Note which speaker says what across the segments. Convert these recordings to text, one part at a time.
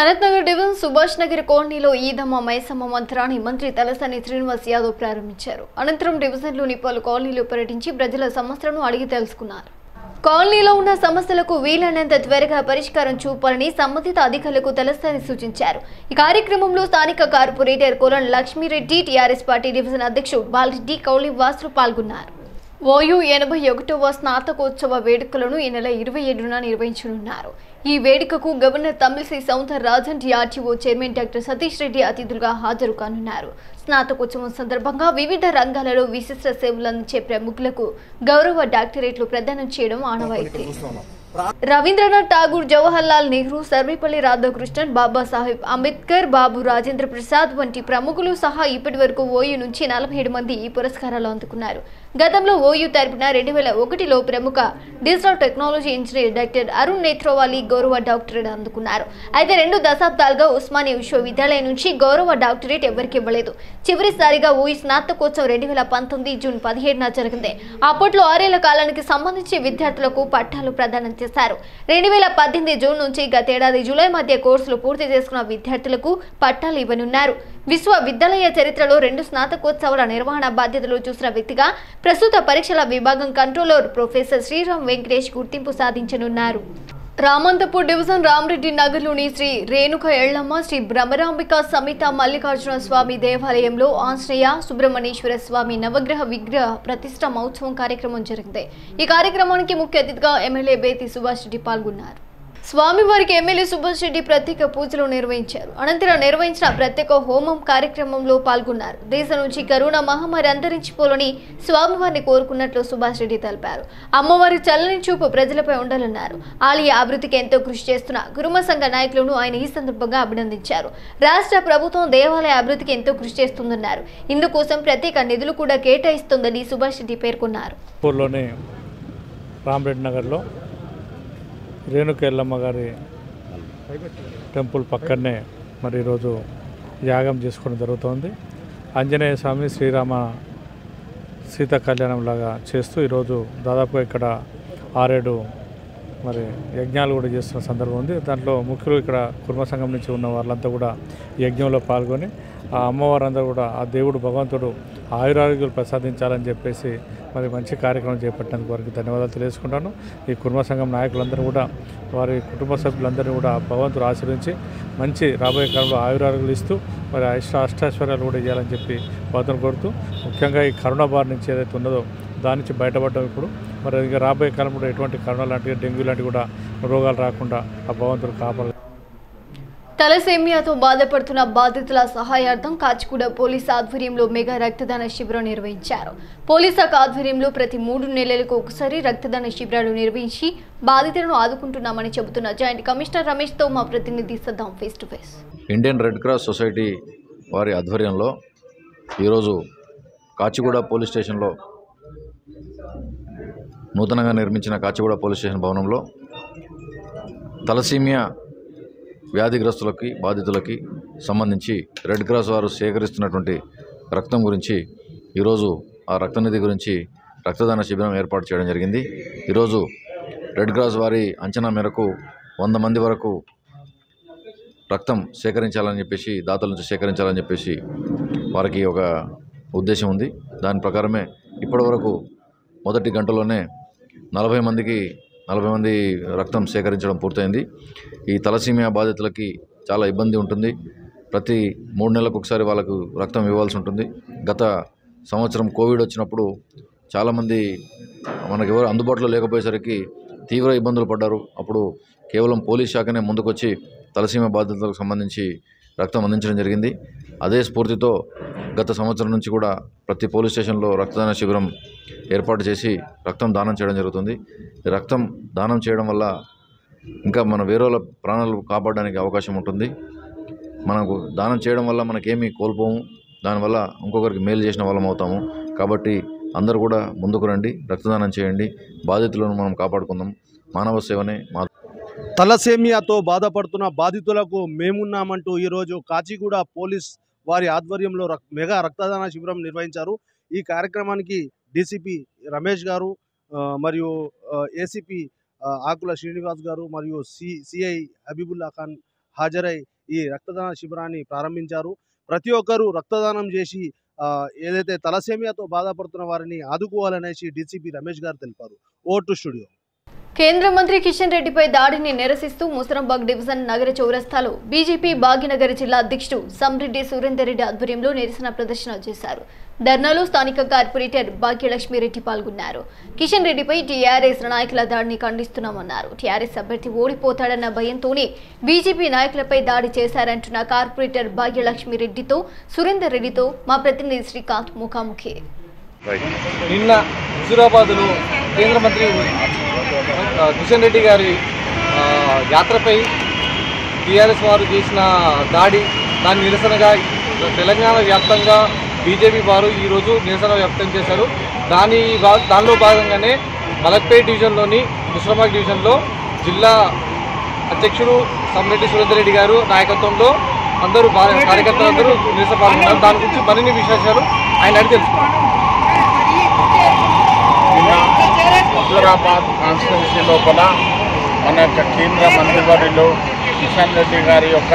Speaker 1: Sanath Nagar division Subhash Nagar కాలనీలో ఈదమ్మ మైసమ్మ మంత్రాన్ని మంత్రి తలసాని శ్రీనివాస్ యాదవ్ ప్రారంభించారు అనంతరం డివిజన్లోని పలు కాలనీలు పర్యటించి ప్రజల సమస్యలను అడిగి తెలుసుకున్నారు కాలనీలో ఉన్న సమస్యలకు వీలైనంత త్వరగా పరిష్కారం చూపాలని సంబంధిత అధికారులకు తలసాని సూచించారు ఈ కార్యక్రమంలో స్థానిక corporator Kolan Lakshmi Reddy TRS party division అధ్యక్షుడు బాలరెడ్డి కౌలి వాసులు పాల్గొన్నారు ఓయూ ఎనభై ఒకటవ స్నాతకోత్సవ వేడుకలను ఈ నెల ఇరవై ఏడున నిర్వహించనున్నారు ఈ వేడుకకు governor Tamilisai Soundararajan RTO chairman doctor Satish Reddy అతిథులుగా హాజరు కానున్నారు స్నాతకోత్సవం సందర్భంగా వివిధ రంగాలలో విశిష్ట సేవలు అందించే ప్రముఖులకు గౌరవ డాక్టరేట్లు ప్రదానం చేయడం ఆనవాయితీ రవీంద్రనాథ్ ఠాగూర్ జవహర్ లాల్ నెహ్రూ సర్వేపల్లి రాధాకృష్ణన్ బాబాసాహెబ్ అంబేద్కర్ బాబు రాజేంద్ర ప్రసాద్ వంటి ప్రముఖులు సహా ఇప్పటి వరకు ఓయూ నుంచి నలభై ఏడు మంది ఈ పురస్కారాలు అందుకున్నారు గతంలో ఓయూ తరపున రెండు వేల ఒకటిలో ప్రముఖ digital technology engineer doctor Arun Netravali గౌరవ డాక్టరేట్ అందుకున్నారు అయితే రెండు దశాబ్దాలుగా ఉస్మానియా విశ్వవిద్యాలయం నుంచి గౌరవ డాక్టరేట్ ఎవరికి ఇవ్వలేదు చివరిసారిగా ఓయూ స్నాతకోత్సవం రెండు వేల పంతొమ్మిది జూన్ పదిహేడున జరిగింది అప్పట్లో ఆరేళ్ల కాలానికి సంబంధించి విద్యార్థులకు పట్టాలు ప్రదానం చేశారు రెండు వేల పద్దెనిమిది జూన్ నుంచి గతేడాది జూలై మధ్య కోర్సులు పూర్తి చేసుకున్న విద్యార్థులకు పట్టాలు ఇవ్వనున్నారు విశ్వవిద్యాలయ చరిత్రలో రెండు స్నాతకోత్సవాల నిర్వహణ బాధ్యతలు చూసిన వ్యక్తిగా ప్రస్తుత పరీక్షల విభాగం కంట్రోలర్ ప్రొఫెసర్ శ్రీరామ్ వెంకటేష్ గుర్తింపు సాధించనున్నారు రామంతపూర్ డివిజన్ రామరెడ్డి నగర్లోని శ్రీ రేణుక ఎళ్లమ్మ శ్రీ భ్రమరాంబిక సమేత మల్లికార్జున స్వామి దేవాలయంలో ఆంజనేయ సుబ్రహ్మణ్యేశ్వర స్వామి నవగ్రహ విగ్రహ ప్రతిష్ట మహోత్సవం కార్యక్రమం జరిగింది ఈ కార్యక్రమానికి ముఖ్య అతిథిగా ఎమ్మెల్యే బేతి సుభాష్ రెడ్డి పాల్గొన్నారు స్వామివారికి ఎమ్మెల్యే సుభాష్ రెడ్డి ప్రత్యేక పూజలు నిర్వహించారు అనంతరం నిర్వహించిన ప్రత్యేక హోమం కార్యక్రమంలో పాల్గొన్నారు దేశం నుంచి కరోనా మహమ్మారి అంతరించిపోలని స్వామివారిని కోరుకున్నట్లు సుభాష్ రెడ్డి తెలిపారు అమ్మవారి చల్లని చూపు ప్రజలపై ఉండాలన్నారు ఆలయ అభివృద్ధికి ఎంతో కృషి చేస్తున్న కురుమ సంఘ నాయకులను ఆయన ఈ సందర్భంగా అభినందించారు రాష్ట్ర ప్రభుత్వం దేవాలయ అభివృద్ధికి ఎంతో కృషి చేస్తుందన్నారు ఇందుకోసం ప్రత్యేక నిధులు కూడా కేటాయిస్తోందని సుభాష్ రెడ్డి పేర్కొన్నారు
Speaker 2: పూర్లోని రామరెడ్డి నగర్లో రేణుక ఎల్లమ్మ గారి టెంపుల్ పక్కనే మరి ఈరోజు యాగం చేసుకోవడం జరుగుతోంది ఆంజనేయ స్వామి శ్రీరామ సీత కళ్యాణం లాగా చేస్తూ ఈరోజు దాదాపుగా ఇక్కడ ఆరేడు మరి యజ్ఞాలు కూడా చేస్తున్న సందర్భం ఉంది దాంట్లో ముఖ్యులు ఇక్కడ కుర్మ సంఘం నుంచి ఉన్న వాళ్ళంతా కూడా ఈ యజ్ఞంలో పాల్గొని ఆ అమ్మవారందరూ కూడా ఆ దేవుడు భగవంతుడు ఆయురారోగ్యాలు ప్రసాదించాలని చెప్పేసి మరి మంచి కార్యక్రమం చేపట్టినందుకు వారికి ధన్యవాదాలు తెలియజేసుకుంటాను ఈ కుర్మ సంఘం నాయకులందరూ కూడా వారి కుటుంబ సభ్యులందరినీ కూడా భగవంతుడు ఆశీర్వించి మంచి రాబోయే కాలంలో ఆయురారోగ్యాలు ఇస్తూ మరి అష్ట అష్టాశ్వర్యాలు కూడా ఇవ్వాలని చెప్పి భగవంతుని కోరుతూ ముఖ్యంగా ఈ కరోనా బారి నుంచి ఏదైతే ఉన్నదో దాని నుంచి బయటపడ్డాం ఇప్పుడు మరి ఇంకా రాబోయే కాలం కూడా ఎటువంటి కరోనా లాంటివి డెంగ్యూ లాంటివి కూడా రోగాలు రాకుండా ఆ భగవంతుడు కాపాడాలి
Speaker 1: తలసేమియాతో బాధపడుతున్న బాధితుల సహాయార్థం కాచిగూడ పోలీస్ ఆధ్వర్యంలో మెగా రక్తదాన శిబిరం నిర్వహించారు పోలీస్ శాఖ ఆధ్వర్యంలో ప్రతి మూడు నెలలకు ఒకసారి రక్తదాన శిబిరాలు నిర్వహించి బాధితులను ఆదుకుంటున్నామని చెబుతున్న జాయింట్ కమిషనర్ రమేష్తో మా ప్రతినిధి Saddam face to face
Speaker 3: Indian Red Cross Society వారి ఆధ్వర్యంలో ఈరోజు కాచిగూడ పోలీస్ స్టేషన్లో నూతనంగా నిర్మించిన కాచిగూడ పోలీస్ స్టేషన్ భవనంలో తలసీమియా వ్యాధిగ్రస్తులకి బాధితులకి సంబంధించి రెడ్ క్రాస్ వారు సేకరిస్తున్నటువంటి రక్తం గురించి ఈరోజు ఆ రక్తనిధి గురించి రక్తదాన శిబిరం ఏర్పాటు చేయడం జరిగింది ఈరోజు రెడ్ క్రాస్ వారి అంచనా మేరకు వంద మంది వరకు రక్తం సేకరించాలని చెప్పేసి దాతల నుంచి సేకరించాలని చెప్పేసి వారికి ఒక ఉద్దేశం ఉంది దాని ప్రకారమే ఇప్పటివరకు మొదటి గంటలోనే నలభై మందికి నలభై మంది రక్తం సేకరించడం పూర్తయింది ఈ తలసీమియా బాధితులకి చాలా ఇబ్బంది ఉంటుంది ప్రతి మూడు నెలలకు ఒకసారి వాళ్ళకు రక్తం ఇవ్వాల్సి ఉంటుంది గత సంవత్సరం కోవిడ్ వచ్చినప్పుడు చాలామంది మనకు ఎవరు అందుబాటులో లేకపోయేసరికి తీవ్ర ఇబ్బందులు పడ్డారు అప్పుడు కేవలం పోలీస్ శాఖనే ముందుకొచ్చి తలసీమ బాధితులకు సంబంధించి రక్తం అందించడం జరిగింది అదే స్ఫూర్తితో గత సంవత్సరం నుంచి కూడా ప్రతి పోలీస్ స్టేషన్లో రక్తదాన శిబిరం ఏర్పాటు చేసి రక్తం దానం చేయడం జరుగుతుంది ఈ రక్తం దానం చేయడం వల్ల ఇంకా మన వేరే వాళ్ళ ప్రాణాలు కాపాడడానికి అవకాశం ఉంటుంది మనకు దానం చేయడం వల్ల మనకేమీ కోల్పోము దానివల్ల ఇంకొకరికి మేలు చేసిన వాళ్ళం అవుతాము కాబట్టి అందరూ కూడా ముందుకు రండి రక్తదానం చేయండి బాధితులను మనం కాపాడుకుందాం మానవ సేవనే మా
Speaker 4: తలసేమియాతో బాధపడుతున్న బాధితులకు మేమున్నామంటూ ఈరోజు కాచిగూడ పోలీస్ వారి ఆధ్వర్యంలో రక్- మెగా రక్తదాన శిబిరం నిర్వహించారు ఈ కార్యక్రమానికి డీసీపీ రమేష్ గారు ఆ, మరియు ఏసీపీ ఆకుల శ్రీనివాస్ గారు మరియు సి సిఐ హబీబుల్లా ఖాన్ హాజరై ఈ రక్తదాన శిబిరాన్ని ప్రారంభించారు ప్రతి ఒక్కరూ రక్తదానం చేసి ఆ, ఏదైతే తలసేమియాతో బాధపడుతున్న వారిని ఆదుకోవాలనేసి డీసీపీ రమేష్ గారు తెలిపారు ఓటు స్టూడియో
Speaker 1: కేంద్ర మంత్రి కిషన్ రెడ్డిపై దాడిని నిరసిస్తూ ముసరంబాగ్ డివిజన్ నగర చౌరస్తాలో బీజేపీ భాగ్యనగర్ జిల్లా అధ్యక్షుడు సంరెడ్డి సురేందర్ రెడ్డి ఆధ్వర్యంలో నిరసన ప్రదర్శన చేశారు ధర్నాలో స్థానిక కార్పొరేటర్ భాగ్యలక్ష్మి రెడ్డి పాల్గొన్నారు కిషన్ రెడ్డిపై టీఆర్ఎస్ నాయకుల దాడిని ఖండిస్తున్నామన్నారు టీఆర్ఎస్ అభ్యర్థి ఓడిపోతాడన్న భయంతోనే బీజేపీ నాయకులపై దాడి చేశారంటున్న కార్పొరేటర్ భాగ్యలక్ష్మి రెడ్డితో సురేందర్ రెడ్డితో మా ప్రతినిధి శ్రీకాంత్ ముఖాముఖి
Speaker 5: నిన్న హుజూరాబాద్లో కేంద్ర మంత్రి ఆ, కిషన్ రెడ్డి గారి ఆ, యాత్రపై టీఆర్ఎస్ వారు చేసిన దాడి దాని నిరసనగా తెలంగాణ వ్యాప్తంగా బీజేపీ వారు ఈరోజు నిరసన వ్యక్తం చేశారు దాని భా- దానిలో భాగంగానే మలక్పేట్ డివిజన్లోని ముస్లిమాబాద్ డివిజన్లో జిల్లా అధ్యక్షుడు సమ్మిరెడ్డి సురేందర్ రెడ్డి గారు నాయకత్వంలో అందరూ బా- కార్యకర్తలందరూ నిరసన పాల్గొన్నారు దాని గురించి మరిన్ని విశేషాలు ఆయన అడిగి తెలుసుకున్నారు
Speaker 6: నిన్న హుజూరాబాద్ కాన్స్టిట్యున్సీ లోపల మన యొక్క కేంద్ర మంత్రివర్యులు కిషన్ రెడ్డి గారి యొక్క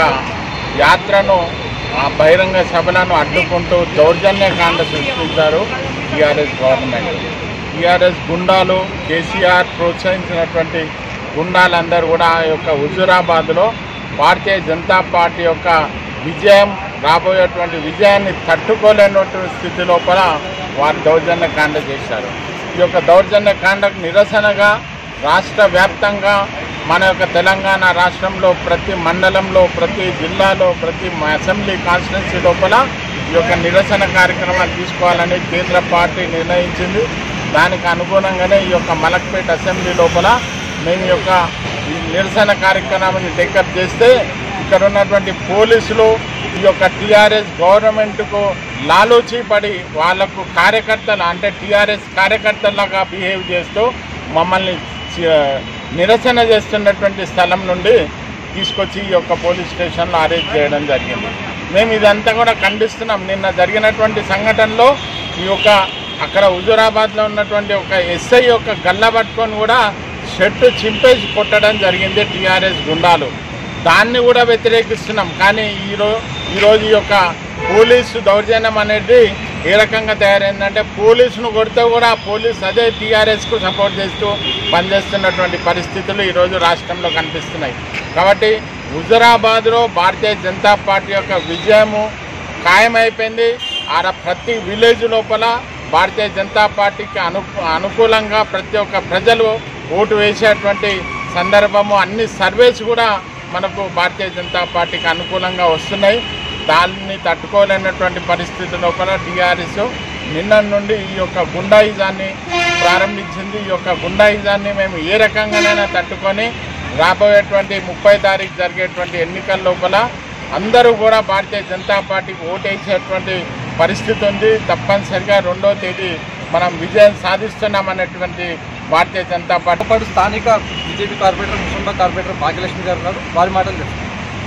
Speaker 6: యాత్రను ఆ బహిరంగ సభలను అడ్డుకుంటూ దౌర్జన్యకాండ సృష్టించారు టీఆర్ఎస్ గవర్నమెంట్ టీఆర్ఎస్ గుండాలు కేసీఆర్ ప్రోత్సహించినటువంటి గుండాలందరూ కూడా ఆ యొక్క హుజూరాబాద్లో భారతీయ జనతా పార్టీ యొక్క విజయం రాబోయేటువంటి విజయాన్ని తట్టుకోలేనటువంటి స్థితి లోపల వారు దౌర్జన్య కాండ చేశారు ఈ యొక్క దౌర్జన్య కాండకు నిరసనగా రాష్ట్ర వ్యాప్తంగా మన యొక్క తెలంగాణ రాష్ట్రంలో ప్రతి మండలంలో ప్రతి జిల్లాలో ప్రతి అసెంబ్లీ కాన్స్టిట్యున్సీ లోపల ఈ యొక్క నిరసన కార్యక్రమాలు తీసుకోవాలని కేంద్ర పార్టీ నిర్ణయించింది దానికి అనుగుణంగానే ఈ యొక్క మలక్పేట అసెంబ్లీ లోపల మేము ఈ యొక్క ఈ నిరసన కార్యక్రమాన్ని టేకప్ చేస్తే ఇక్కడ ఉన్నటువంటి పోలీసులు ఈ యొక్క టీఆర్ఎస్ గవర్నమెంట్కు లాలూచి పడి వాళ్లకు కార్యకర్తలు అంటే టీఆర్ఎస్ కార్యకర్తలాగా బిహేవ్ చేస్తూ మమ్మల్ని చ- నిరసన చేస్తున్నటువంటి స్థలం నుండి తీసుకొచ్చి ఈ యొక్క పోలీస్ స్టేషన్లో అరెస్ట్ చేయడం జరిగింది మేము ఇదంతా కూడా ఖండిస్తున్నాం నిన్న జరిగినటువంటి సంఘటనలో ఈ యొక్క అక్కడ హుజురాబాద్లో ఉన్నటువంటి ఒక ఎస్ఐ యొక్క గల్ల పట్టుకొని కూడా షర్టు చింపేసి కొట్టడం జరిగింది టీఆర్ఎస్ గుండాలు దాన్ని కూడా వ్యతిరేకిస్తున్నాం కానీ ఈరోజు ఈరోజు ఈ యొక్క పోలీసు దౌర్జన్యం అనేది ఏ రకంగా తయారైందంటే పోలీసును కొడితే కూడా పోలీస్ అదే టీఆర్ఎస్కు సపోర్ట్ చేస్తూ పనిచేస్తున్నటువంటి పరిస్థితులు ఈరోజు రాష్ట్రంలో కనిపిస్తున్నాయి కాబట్టి హుజరాబాద్లో భారతీయ జనతా పార్టీ యొక్క విజయము ఖాయమైపోయింది ఆడ ప్రతి విలేజ్ లోపల భారతీయ జనతా పార్టీకి అను అనుకూలంగా ప్రతి ఒక్క ప్రజలు ఓటు వేసేటువంటి సందర్భము అన్ని సర్వేస్ కూడా మనకు భారతీయ జనతా పార్టీకి అనుకూలంగా వస్తున్నాయి దాన్ని తట్టుకోలేనటువంటి పరిస్థితి లోపల టీఆర్ఎస్ నిన్న నుండి ఈ యొక్క గుండాయిజాన్ని ప్రారంభించింది ఈ యొక్క గుండాయిజాన్ని మేము ఏ రకంగానైనా తట్టుకొని రాబోయేటువంటి ముప్పై తారీఖు జరిగేటువంటి ఎన్నికల లోపల అందరూ కూడా భారతీయ జనతా పార్టీకి ఓటేసేటువంటి పరిస్థితి ఉంది తప్పనిసరిగా రెండో తేదీ మనం విజయం సాధిస్తున్నామనేటువంటి భారతీయ జనతా పార్టీ
Speaker 5: పాటు స్థానిక BJP corporator Muslim corporator Bhagyalakshmi గారు ఉన్నారు వారి మాటలు తెలుసుకుందాం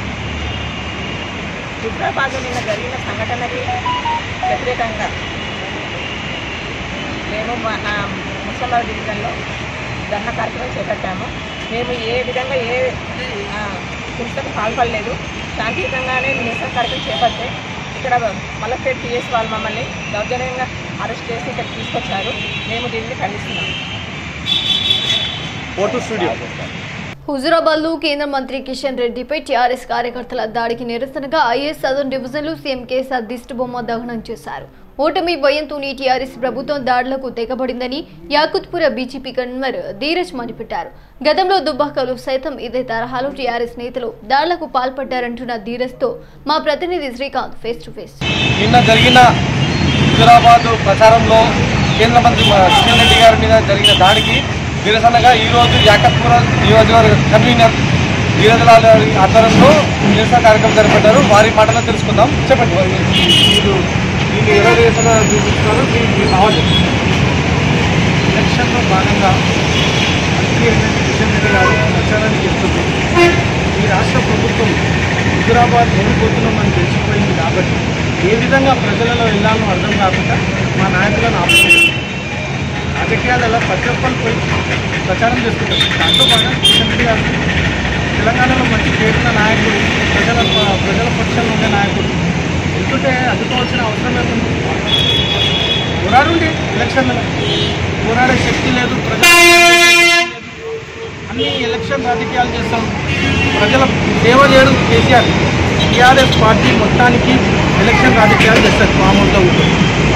Speaker 7: హైదరాబాద్లో నిన్న జరిగిన సంఘటనకి వ్యతిరేకంగా మేము మన ముసలార్ డివిజన్లో ధర్నా కార్యక్రమం చేపట్టాము మేము ఏ విధంగా ఏ ఆ, హింసకు పాల్పడలేదు శాంతియుతంగానే నిరసన కార్యక్రమం చేపడితే ఇక్కడ మలపేట టీఎస్ వాళ్ళు మమ్మల్ని దౌర్జన్యంగా అరెస్ట్ చేసి ఇక్కడ తీసుకొచ్చారు మేము దీన్ని ఖండిస్తున్నాము
Speaker 5: ఓటు స్టూడియో
Speaker 1: హుజురాబాద్ లో కేంద్ర మంత్రి కిషన్ రెడ్డిపై టీఆర్ఎస్ కార్యకర్తల దాడికి నిరసనగా ఐఏఎస్ సదన్ డివిజన్లు సీఎం కేసీఆర్ దిష్టిబొమ్మ దహనం చేశారు ఓటమి భయంతోనే టీఆర్ఎస్ ప్రభుత్వం దాడులకు తెగబడిందని యాకుత్పుర బీజేపీ కన్వీనర్ ధీరజ్ మండిపెట్టారు గతంలో దుబ్బాకలు సైతం ఇదే తరహాలో టీఆర్ఎస్ నేతలు దాడులకు పాల్పడ్డారంటున్న ధీరజ్తో మా ప్రతినిధి శ్రీకాంత్ ఫేస్ టు ఫేస్
Speaker 5: నిన్న జరిగిన హుజరాబాద్ ప్రచారంలో కేంద్ర మంత్రి మ- కిషన్ రెడ్డి గారి మీద జరిగిన దాడికి నిరసనగా ఈరోజు యాకత్పుర నియోజకవర్గ కన్వీనర్ ధీరజలాల్ గారి ఆధ్వర్యంలో నిరసన కార్యక్రమం జరపడ్డారు వారి మాటలో తెలుసుకుందాం చెప్పండి మీరు దీన్ని ఎలా నిరసన చూపిస్తున్నారు మీ సవాల్
Speaker 8: ఎలక్షన్లో భాగంగా మంత్రి అయినటువంటి కిషన్ రెడ్డి గారు ప్రచారానికి వెళ్తుంది ఈ రాష్ట్ర ప్రభుత్వం హుజురాబాద్ ఓడిపోతున్నామని తెలిసిపోయింది కాబట్టి ఏ విధంగా ప్రజలలో వెళ్ళాలో అర్థం కాకుండా మా నాయకులను ఆపుతున్నారు రాజకీయాలలో ప్రతి ఒక్కరు పోయి ప్రచారం చేసుకుంటారు దాంతో పాటు కిషన్ రెడ్డి గారు తెలంగాణలో మంచి పేరున్న నాయకుడు ప్రజల ప- ఎలక్షన్ ఉండే నాయకుడు వెళ్తుంటే అడ్డుకోవాల్సిన అవసరం ఏముంది పోరాడుండి ఎలక్షన్లలో పోరాడే శక్తి లేదు ప్రజల అన్ని ఎలక్షన్ రాజకీయాలు చేస్తాం ప్రజల సేవ చేయడు కేసీఆర్ టీఆర్ఎస్ పార్టీ మొత్తానికి ఎలక్షన్ రాజకీయాలు చేస్తారు మామూలుగా ఉంటుంది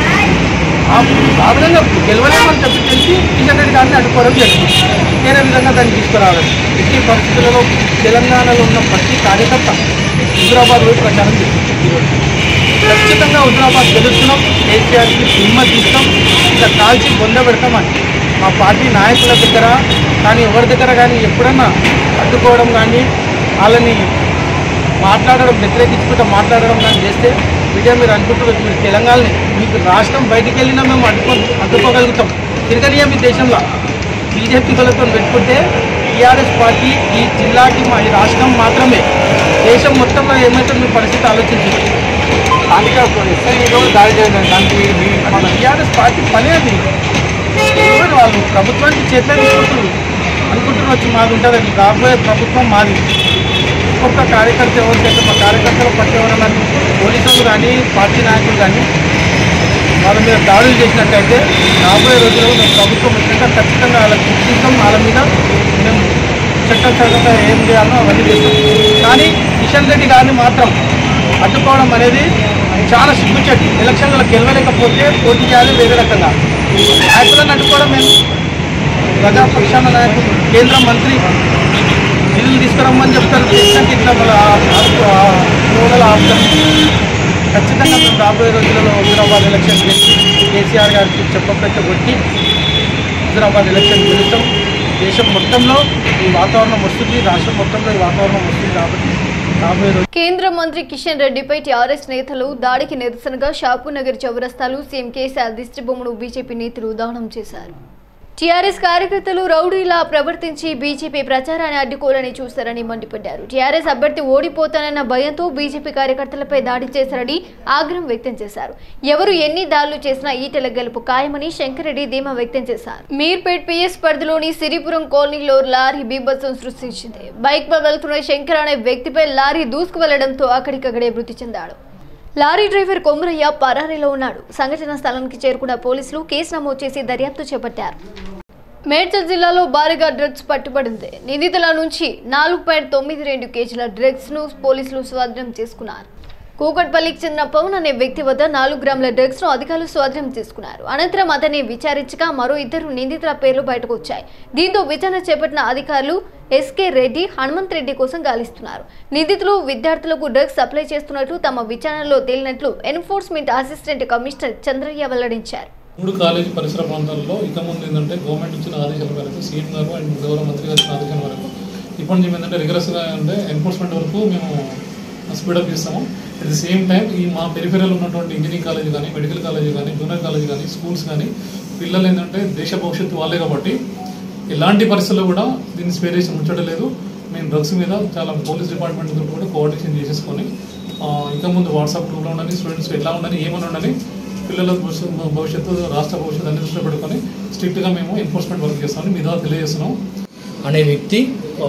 Speaker 8: ఆ ఆ విధంగా గెలవలేమని చెప్పి తెలిసి కిషన్ రెడ్డి గారిని అడ్డుకోవడం జరిగింది వేరే విధంగా దాన్ని తీసుకురావాలి ఎట్టి పరిస్థితులలో తెలంగాణలో ఉన్న ప్రతి కార్యకర్త హైదరాబాద్ పోయి ప్రచారం చేస్తుంది ఈరోజు ఖచ్చితంగా హుజరాబాద్ గెలుస్తున్నాం కేసీఆర్కి హిమ్మత్ ఇస్తాం ఇంకా కాల్చి బొంద పెడతామని మా పార్టీ నాయకుల దగ్గర కానీ ఎవరి దగ్గర కానీ ఎప్పుడన్నా అడ్డుకోవడం కానీ వాళ్ళని మాట్లాడడం వ్యతిరేకించుకుంటూ మాట్లాడడం కానీ చేస్తే విజయ మీరు అనుకుంటున్నారు మీరు తెలంగాణని మీకు రాష్ట్రం బయటికి వెళ్ళినా మేము అడ్డుకో అడ్డుకోగలుగుతాం తిరగనియా మీ దేశంలో బీజేపీ వాళ్ళతో పెట్టుకుంటే టీఆర్ఎస్ పార్టీ ఈ జిల్లాకి మా ఈ రాష్ట్రం మాత్రమే దేశం మొత్తంలో ఏమవుతుందో మీ పరిస్థితి ఆలోచించండి స్థానిక ఎస్ఐలో దాడి చేయడం దానికి మన టీఆర్ఎస్ పార్టీ పనే అది ఎవరు వాళ్ళు ప్రభుత్వానికి చేతిలో తీసుకుంటున్నారు అనుకుంటున్నారు వచ్చి మాది ఉంటుందని రాబోయే ప్రభుత్వం మాది ఒక్కొక్క కార్యకర్త ఎవరికైతే మా కార్యకర్తల పట్ల ఎవరైనా పోలీసులు కానీ పార్టీ నాయకులు కానీ వాళ్ళ మీద దాడులు చేసినట్టయితే రాబోయే రోజుల్లో మేము ప్రభుత్వం వచ్చినాక ఖచ్చితంగా వాళ్ళకి శిక్షిస్తాం వాళ్ళ మీద మేము చట్టపరంగా ఏం చేయాలో అవన్నీ చేస్తాం కానీ కిషన్ రెడ్డి గారిని మాత్రం అడ్డుకోవడం అనేది చాలా సిగ్గుచెట్టు ఎలక్షన్లలో గెలవలేకపోతే పోటీ చేయాలి వేరే రకంగా నాయకులను అడ్డుకోవడం మేము ప్రజాపక్షాన నాయకులు కేంద్ర మంత్రి నిధులు తీసుకురమ్మని చెప్తారు దేశానికి ఇట్లా మళ్ళీ నోడలు ఆపుతారు ఖచ్చితంగా మేము రాబోయే రోజులలో హుజరాబాద్ ఎలక్షన్ గెలిచి కేసీఆర్ గారికి చెప్పపెట్ట కొట్టి హుజరాబాద్ ఎలక్షన్ గెలుస్తాం దేశం మొత్తంలో ఈ వాతావరణం వస్తుంది రాష్ట్రం మొత్తంలో ఈ వాతావరణం వస్తుంది కాబట్టి రాబోయే రోజు
Speaker 1: కేంద్ర మంత్రి కిషన్ రెడ్డిపై టీఆర్ఎస్ నేతలు దాడికి నిరసనగా షాపూర్ నగర్ చౌరస్తాలు సీఎం కేసీఆర్ దిష్టిబొమ్మను బీజేపీ నేతలు దహనం చేశారు టీఆర్ఎస్ కార్యకర్తలు రౌడీలా ప్రవర్తించి బీజేపీ ప్రచారాన్ని అడ్డుకోవాలని చూశారని మండిపడ్డారు టీఆర్ఎస్ అభ్యర్థి ఓడిపోతానన్న భయంతో బీజేపీ కార్యకర్తలపై దాడి చేశారని ఆగ్రహం వ్యక్తం చేశారు ఎవరు ఎన్ని దాడులు చేసినా ఈటెల గెలుపు ఖాయమని శంకరెడ్డి ధీమా వ్యక్తం చేశారు మీర్పేట్ పిఎస్ పరిధిలోని సిరిపురం కాలనీలో లారీ బీభత్సం సృష్టించింది బైక్ పై వెళ్తున్న శంకర్ అనే వ్యక్తిపై లారీ దూసుకు వెళ్లడంతో అక్కడికక్కడే మృతి చెందాడు లారీ డ్రైవర్ కొమరయ్య పరారీలో ఉన్నాడు సంఘటన స్థలానికి చేరుకున్న పోలీసులు కేసు నమోదు చేసి దర్యాప్తు చేపట్టారు మేడ్చల్ జిల్లాలో భారీగా డ్రగ్స్ పట్టుబడింది నిందితుల నుంచి నాలుగు పాయింట్ తొమ్మిది రెండు కేజీల డ్రగ్స్ ను పోలీసులు స్వాధీనం చేసుకున్నారు కూకట్పల్లికి చెందిన పవన్ అనే వ్యక్తి వద్ద నాలుగు గ్రాముల డ్రగ్స్ ను అధికారులు స్వాధీనం చేసుకున్నారు అనంతరం అతన్ని విచారించగా మరో ఇద్దరు నిందితుల పేర్లు బయటకు వచ్చాయి దీంతో విచారణ చేపట్టిన అధికారులు ఎస్కే రెడ్డి హనుమంత్ రెడ్డి కోసం గాలిస్తున్నారు నిందితులు విద్యార్థులకు డ్రగ్స్ సప్లై చేస్తున్నట్లు తమ విచారణలో తేలినట్లు ఎన్ఫోర్స్మెంట్ అసిస్టెంట్ కమిషనర్ చంద్రయ్య వెల్లడించారు
Speaker 9: మూడు కాలేజీ పరిసర ప్రాంతాల్లో ఇక ముందు ఏంటంటే గవర్నమెంట్ ఇచ్చిన ఆదేశాల మేరకు సీఎం గారు అండ్ గౌరవ మంత్రి గారి ఇచ్చిన ఆదేశాల మేరకు ఇప్పటి నుంచి ఏంటంటే రిగరస్గా అంటే ఎన్ఫోర్స్మెంట్ వరకు మేము స్పీడప్ చేస్తాము అట్ ది సేమ్ టైం ఈ మా పెరిఫెరల్ ఉన్నటువంటి ఇంజనీరింగ్ కాలేజ్ కానీ మెడికల్ కాలేజ్ కానీ జూనియర్ కాలేజ్ కానీ స్కూల్స్ కానీ పిల్లలు ఏంటంటే దేశ భవిష్యత్తు వాళ్ళే కాబట్టి ఎలాంటి పరిస్థితుల్లో కూడా దీన్ని స్పేర్ చేసి ఉంచడలేదు మేము డ్రగ్స్ మీద చాలా పోలీస్ డిపార్ట్మెంట్ తోటి కూడా కోఆర్డినేషన్ చేసేసుకొని ఆ, ఇంకా ముందు వాట్సాప్ గ్రూప్లో ఉండని స్టూడెంట్స్ ఎట్లా ఉండని ఏమని ఉండని పిల్లల భవిష్యత్తు భవిష్యత్తు రాష్ట్ర భవిష్యత్తు అన్ని దృష్టిలో పెట్టుకొని స్ట్రిక్ట్గా మేము ఎన్ఫోర్స్మెంట్ వర్క్ చేస్తామని మీ ద్వారా తెలియజేస్తున్నాం
Speaker 10: అనే వ్యక్తి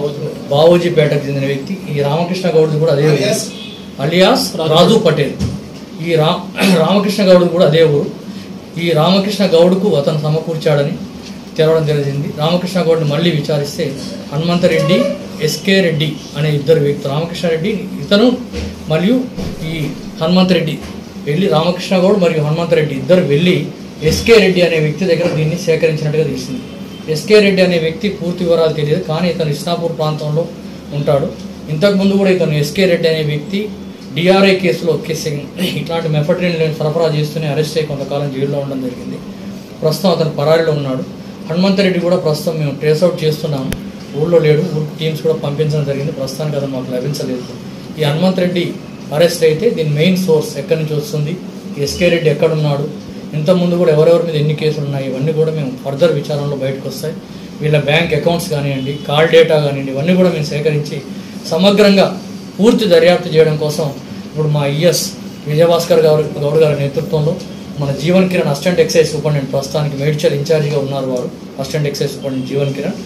Speaker 10: బావోజీపేటకు చెందిన వ్యక్తి ఈ రామకృష్ణ గౌడ్ కూడా అదే ఊరు అలియాస్ రాజు పటేల్ ఈ రా రామకృష్ణ గౌడ్ కూడా అదే ఊరు ఈ రామకృష్ణ గౌడ్కు అతను సమకూర్చాడని తెరవడం జరిగింది రామకృష్ణ గౌడ్ని మళ్ళీ విచారిస్తే హనుమంతరెడ్డి ఎస్కే రెడ్డి అనే ఇద్దరు వ్యక్తులు రామకృష్ణ రెడ్డి ఇతను మరియు ఈ హనుమంతరెడ్డి వెళ్ళి రామకృష్ణ గౌడ్ మరియు హనుమంతరెడ్డి ఇద్దరు వెళ్ళి ఎస్కే రెడ్డి అనే వ్యక్తి దగ్గర దీన్ని సేకరించినట్టుగా తెలిసింది ఎస్కే రెడ్డి అనే వ్యక్తి పూర్తి వివరాలు తెలియదు కానీ ఇతను ఇస్నాపూర్ ప్రాంతంలో ఉంటాడు ఇంతకుముందు కూడా ఇతను ఎస్కే రెడ్డి అనే వ్యక్తి డిఆర్ఐ కేసులో కేసు ఇట్లాంటి మెఫట్రిన్ సరఫరా చేస్తూనే అరెస్ట్ అయ్యి కొంతకాలం జైల్లో ఉండడం జరిగింది ప్రస్తుతం అతను పరారీలో ఉన్నాడు హనుమంతరెడ్డి కూడా ప్రస్తుతం మేము ట్రేస్ అవుట్ చేస్తున్నాము ఊళ్ళో లేడు ఊరికి టీమ్స్ కూడా పంపించడం జరిగింది ప్రస్తుతానికి అతను మాకు లభించలేదు ఈ హనుమంతరెడ్డి అరెస్ట్ అయితే దీని మెయిన్ సోర్స్ ఎక్కడి నుంచి వస్తుంది ఎస్కే రెడ్డి ఎక్కడున్నాడు ఇంతకుముందు కూడా ఎవరెవరి మీద ఎన్ని కేసులు ఉన్నాయి ఇవన్నీ కూడా మేము ఫర్దర్ విచారణలో బయటకు వస్తాయి వీళ్ళ బ్యాంక్ అకౌంట్స్ కానివ్వండి కాల్ డేటా కానివ్వండి ఇవన్నీ కూడా మేము సేకరించి సమగ్రంగా పూర్తి దర్యాప్తు చేయడం కోసం ఇప్పుడు మా ఈఎస్ విజయభాస్కర్ గారు గౌడ్ గారి నేతృత్వంలో మన Jeevan Kiran assistant excise superintendent ప్రస్తుతానికి మేడ్చల్ ఇన్ఛార్జిగా ఉన్నారు వారు assistant excise superintendent Jeevan Kiran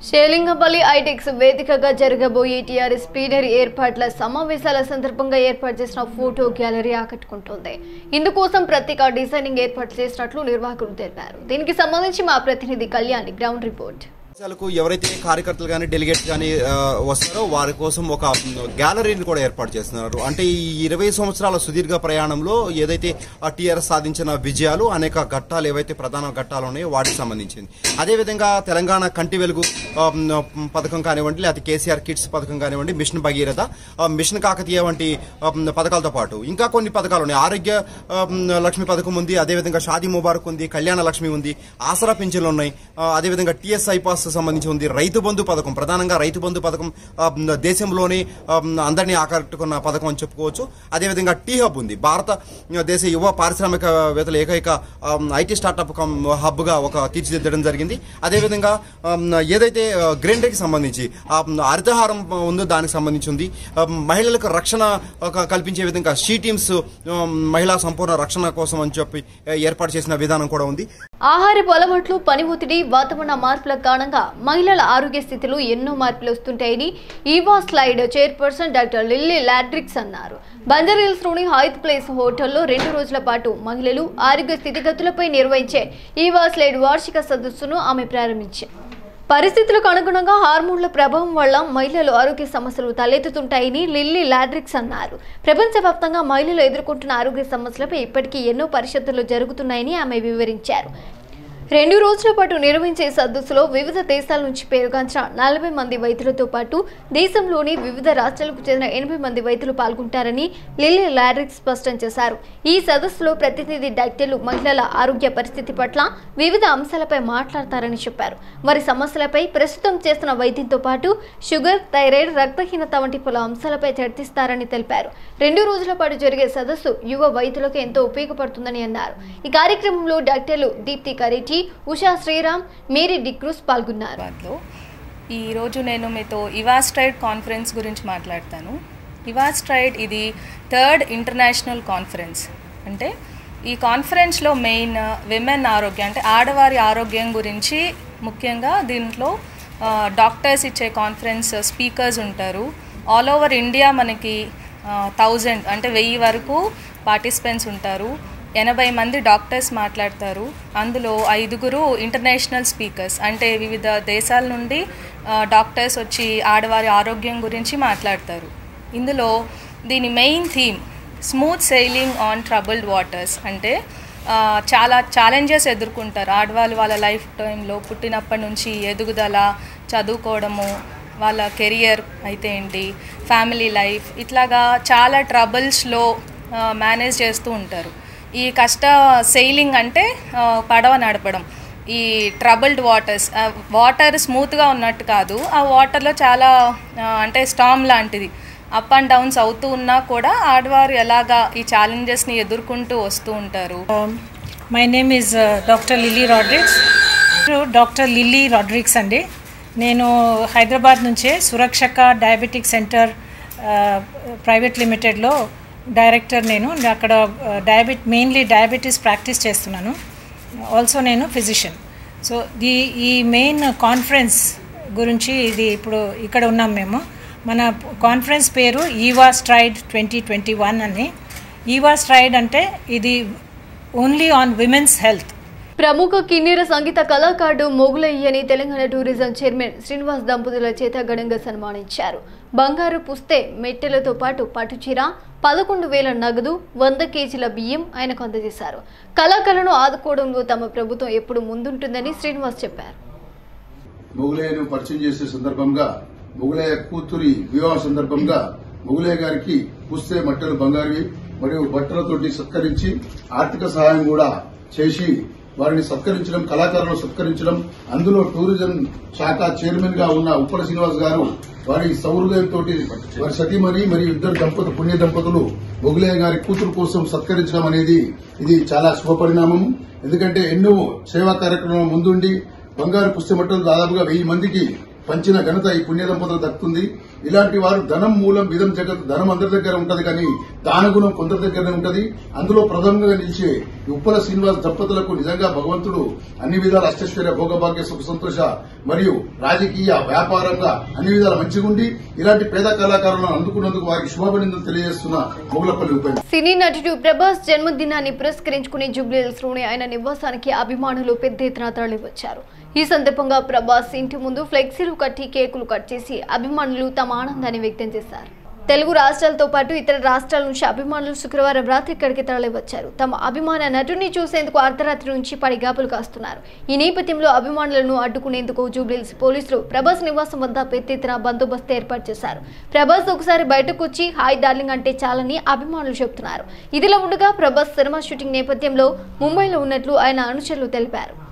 Speaker 1: Serilingampally HITEX వేదికగా జరగబోయే టీఆర్ఎస్ పీడర్ ఏర్పాట్ల సమావేశాల సందర్భంగా ఏర్పాటు చేసిన ఫోటో గ్యాలరీ ఆకట్టుకుంటోంది ఇందుకోసం ప్రత్యేక డిజైనింగ్ ఏర్పాటు చేసినట్లు నిర్వాహకులు తెలిపారు దీనికి సంబంధించి మా ప్రతినిధి కళ్యాణి గ్రౌండ్ రిపోర్ట్
Speaker 11: సమావేశాలకు ఎవరైతే కార్యకర్తలు కానీ డెలిగేట్స్ కానీ ఆ, వస్తారో వారి కోసం ఒక మ్, గ్యాలరీని కూడా ఏర్పాటు చేస్తున్నారు అంటే ఈ ఇరవై సంవత్సరాల సుదీర్ఘ ప్రయాణంలో ఏదైతే ఆ టీఆర్ఎస్ సాధించిన విజయాలు అనేక ఘట్టాలు ఏవైతే ప్రధాన ఘట్టాలు ఉన్నాయో వాటికి సంబంధించింది అదేవిధంగా తెలంగాణ కంటి వెలుగు ఆ, మ్, పథకం కానివ్వండి లేకపోతే కేసీఆర్ కిడ్స్ పథకం కానివ్వండి మిషన్ భగీరథ ఆ, మిషన్ కాకతీయ వంటి ఆ, మ్, పథకాలతో పాటు ఇంకా కొన్ని పథకాలు ఉన్నాయి ఆరోగ్య ఆ, మ్, లక్ష్మి పథకం ఉంది అదేవిధంగా షాదీ ముబారక్ ఉంది కళ్యాణ లక్ష్మి ఉంది ఆసరా పింఛన్లు ఉన్నాయి ఆ, అదేవిధంగా టీఎస్ఐ పాస్ సంబంధించి ఉంది రైతు బంధు పథకం ప్రధానంగా రైతు బంధు పథకం ఆ, మ్, దేశంలోనే ఆ, మ్, అందరినీ ఆకట్టుకున్న పథకం అని చెప్పుకోవచ్చు అదేవిధంగా టీ హబ్ ఉంది భారత దేశ యువ పారిశ్రామికవేత్తల ఏకైక ఆ, మ్, ఐటీ స్టార్టప్ కం హబ్ గా ఒక తీర్చిదిద్దడం జరిగింది అదేవిధంగా ఆ, మ్, ఏదైతే ఆ, గ్రీన్ డేకి సంబంధించి ఆ, మ్, హరితహారం ఉందో దానికి సంబంధించి ఉంది ఆ, మ్, మహిళలకు రక్షణ ఒక కల్పించే విధంగా షీ టీమ్స్ ఆ, మ్, మహిళా సంపూర్ణ రక్షణ కోసం అని చెప్పి ఆ, ఏర్పాటు చేసిన విధానం కూడా ఉంది
Speaker 1: ఆహారపు అలవాట్లు పని ఒత్తిడి వాతావరణ మార్పుల కారణంగా మహిళల ఆరోగ్య స్థితిలో ఎన్నో మార్పులు వస్తుంటాయని EVA Stride chairperson doctor Lily Rodrigues అన్నారు బంజారీల్స్లోని హైత్ ప్లేస్ హోటల్లో రెండు రోజుల పాటు మహిళలు ఆరోగ్య స్థితిగతులపై నిర్వహించే ఈవా స్లైడ్ వార్షిక సదస్సును ఆమె ప్రారంభించారు పరిస్థితులకు అనుగుణంగా హార్మోన్ల ప్రభావం వల్ల మహిళలు ఆరోగ్య సమస్యలు తలెత్తుతుంటాయని లిల్లీ లాడ్రిక్స్ అన్నారు ప్రపంచవ్యాప్తంగా మహిళలు ఎదుర్కొంటున్న ఆరోగ్య సమస్యలపై ఇప్పటికీ ఎన్నో పరిషత్తులు జరుగుతున్నాయని ఆమె వివరించారు రెండు రోజుల పాటు నిర్వహించే సదస్సులో వివిధ దేశాల నుంచి పేరుగాంచిన నలభై మంది వైద్యులతో పాటు దేశంలోని వివిధ రాష్ట్రాలకు చెందిన ఎనభై మంది వైద్యులు పాల్గొంటారని లిల్లీ లారిక్స్ స్పష్టం చేశారు ఈ సదస్సులో ప్రతినిధి డాక్టర్లు మహిళల ఆరోగ్య పరిస్థితి పట్ల వివిధ అంశాలపై మాట్లాడతారని చెప్పారు వారి సమస్యలపై ప్రస్తుతం చేస్తున్న వైద్యంతో పాటు షుగర్ థైరాయిడ్ రక్తహీనత వంటి పలు అంశాలపై చర్చిస్తారని తెలిపారు రెండు రోజుల పాటు జరిగే సదస్సు యువ వైద్యులకు ఎంతో ఉపయోగపడుతుందని అన్నారు ఈ కార్యక్రమంలో డాక్టర్లు దీప్తి కరేటి ఉషా శ్రీరామ్ మేరీ డిక్రూస్ పాల్గొన్నారు
Speaker 12: హైదరాబాద్లో ఈరోజు నేను మీతో ఇవాస్ట్రైడ్ కాన్ఫరెన్స్ గురించి మాట్లాడతాను ఇవాస్ట్రైడ్ ఇది థర్డ్ ఇంటర్నేషనల్ కాన్ఫరెన్స్ అంటే ఈ కాన్ఫరెన్స్లో మెయిన్ విమెన్ ఆరోగ్యం అంటే ఆడవారి ఆరోగ్యం గురించి ముఖ్యంగా దీంట్లో డాక్టర్స్ ఇచ్చే కాన్ఫరెన్స్ స్పీకర్స్ ఉంటారు ఆల్ ఓవర్ ఇండియా మనకి థౌజండ్ అంటే వెయ్యి వరకు పార్టిసిపెంట్స్ ఉంటారు ఎనభై మంది డాక్టర్స్ మాట్లాడతారు అందులో ఐదుగురు ఇంటర్నేషనల్ స్పీకర్స్ అంటే వివిధ దేశాల నుండి ఆ, డాక్టర్స్ వచ్చి ఆడవారి ఆరోగ్యం గురించి మాట్లాడతారు ఇందులో దీని main theme smooth sailing on troubled waters అంటే ఆ, చాలా ఛాలెంజెస్ ఎదుర్కొంటారు ఆడవాళ్ళు వాళ్ళ లైఫ్ టైంలో పుట్టినప్పటి నుంచి ఎదుగుదల చదువుకోవడము వాళ్ళ కెరియర్ అయితే ఏంటి ఫ్యామిలీ లైఫ్ ఇట్లాగా చాలా ట్రబుల్స్లో మేనేజ్ చేస్తూ ఉంటారు ఈ కష్ట సెయిలింగ్ అంటే ఆ, పడవ నడపడం ఈ ట్రబుల్డ్ వాటర్స్ వాటర్ స్మూత్గా ఉన్నట్టు కాదు ఆ వాటర్లో చాలా ఆ, అంటే స్టామ్ లాంటిది అప్ అండ్ డౌన్స్ అవుతూ ఉన్నా కూడా ఆడవారు ఎలాగా ఈ ఛాలెంజెస్ని ఎదుర్కొంటూ వస్తూ ఉంటారు
Speaker 13: my name is doctor Lily Rodrigues doctor Lily Rodrigues అండి నేను హైదరాబాద్ నుంచే సురక్షక డయాబెటిక్ సెంటర్ ప్రైవేట్ లిమిటెడ్లో డైరెక్టర్ నేను అక్కడ డయాబెట్ మెయిన్లీ డయాబెటీస్ ప్రాక్టీస్ చేస్తున్నాను ఆల్సో నేను ఫిజిషియన్ సో ఈ ఈ మెయిన్ కాన్ఫరెన్స్ గురించి ఇది ఇప్పుడు ఇక్కడ ఉన్నాం మేము మన కాన్ఫరెన్స్ పేరు EVA Stride twenty twenty one అని ఈవా స్ట్రైడ్ అంటే ఇది ఓన్లీ ఆన్ విమెన్స్ హెల్త్
Speaker 1: ప్రముఖ కిన్నెర సంగీత కళాకారుడు మొగులయ్యని తెలంగాణ టూరిజం చైర్మన్ శ్రీనివాస్ దంపతుల చేత ఘనంగా సన్మానించారు బంగారు పుస్తే మెట్టెలతో పాటు పట్టుచీర పదకొండు వేల నగదు వంద కేజీల బియ్యం ఆయనకు అందజేశారు కళాకారులను ఆదుకోవడంలో తమ ప్రభుత్వం ఎప్పుడు ముందుంటుందని శ్రీనివాస్ చెప్పారు
Speaker 14: మొగులయ్యను పరిచయం చేసే సందర్భంగా మొగులయ్య కూతురి వివాహ సందర్భంగా మొగులయ్య గారికి పుస్తే మట్టలు బంగారువి మరియు బట్టలతోటి సత్కరించి ఆర్థిక సహాయం కూడా చేసి వారిని సత్కరించడం కళాకారులను సత్కరించడం అందులో టూరిజం శాఖ చైర్మన్ గా ఉన్న ఉప్పల శ్రీనివాస్ గారు వారి సౌహృదయంతో వారి సతీమణి మరియు ఇద్దరు దంపతులు పుణ్య దంపతులు మొగులయ్య గారి కూతురు కోసం సత్కరించడం అనేది ఇది చాలా శుభపరిణామం ఎందుకంటే ఎన్నో సేవా కార్యక్రమం ముందుండి బంగారు పుస్తమట్టలు దాదాపుగా వెయ్యి మందికి పంచిన ఘనత ఈ పుణ్య దంపతులకు దక్కుతుంది ఇలాంటి వారు ధనం మూలం విధం జగత్ ధనం అందరి దగ్గర ఉంటది కానీ దానగుణం కొందరి దగ్గరనే ఉంటది అందులో ప్రథమంగా నిలిచే ఈ ఉప్పల శ్రీనివాస్ దంపతులకు నిజంగా భగవంతుడు అన్ని విధాల అష్టైశ్వర్య భోగభాగ్య సుఖ సంతోష మరియు రాజకీయ వ్యాపారంగా అన్ని విధాల మంచిగుండి ఇలాంటి పేద కళాకారులను అందుకున్నందుకు వారికి శుభాభినందనలు తెలియజేస్తున్న మొగులపల్లి ఉపేంద్ర
Speaker 1: సినీ నటుడు ప్రభాస్ జన్మదినాన్ని పురస్కరించుకుని జూబ్లీహిల్స్ లోని ఆయన నివాసానికి అభిమానులు పెద్ద ఎత్తున తరలివచ్చారు ఈ సందర్భంగా ప్రభాస్ ఇంటి ముందు ఫ్లెక్సీలు కట్టి కేకులు కట్ చేసి అభిమానులు తమ ఆనందాన్ని వ్యక్తం చేశారు తెలుగు రాష్ట్రాలతో పాటు ఇతర రాష్ట్రాల నుంచి అభిమానులు శుక్రవారం రాత్రి ఇక్కడికి తరలివచ్చారు తమ అభిమాన నటుడిని చూసేందుకు అర్ధరాత్రి నుంచి పడిగాపులు కాస్తున్నారు ఈ నేపథ్యంలో అభిమానులను అడ్డుకునేందుకు జూబ్లీహిల్స్ పోలీసులు ప్రభాస్ నివాసం వద్ద పెద్ద ఎత్తున బందోబస్తు ఏర్పాటు చేశారు ప్రభాస్ ఒకసారి బయటకు వచ్చి హాయ్ డార్లింగ్ అంటే చాలని అభిమానులు చెబుతున్నారు ఇదిలా ఉండగా ప్రభాస్ సినిమా షూటింగ్ నేపథ్యంలో ముంబైలో ఉన్నట్లు ఆయన అనుచరులు తెలిపారు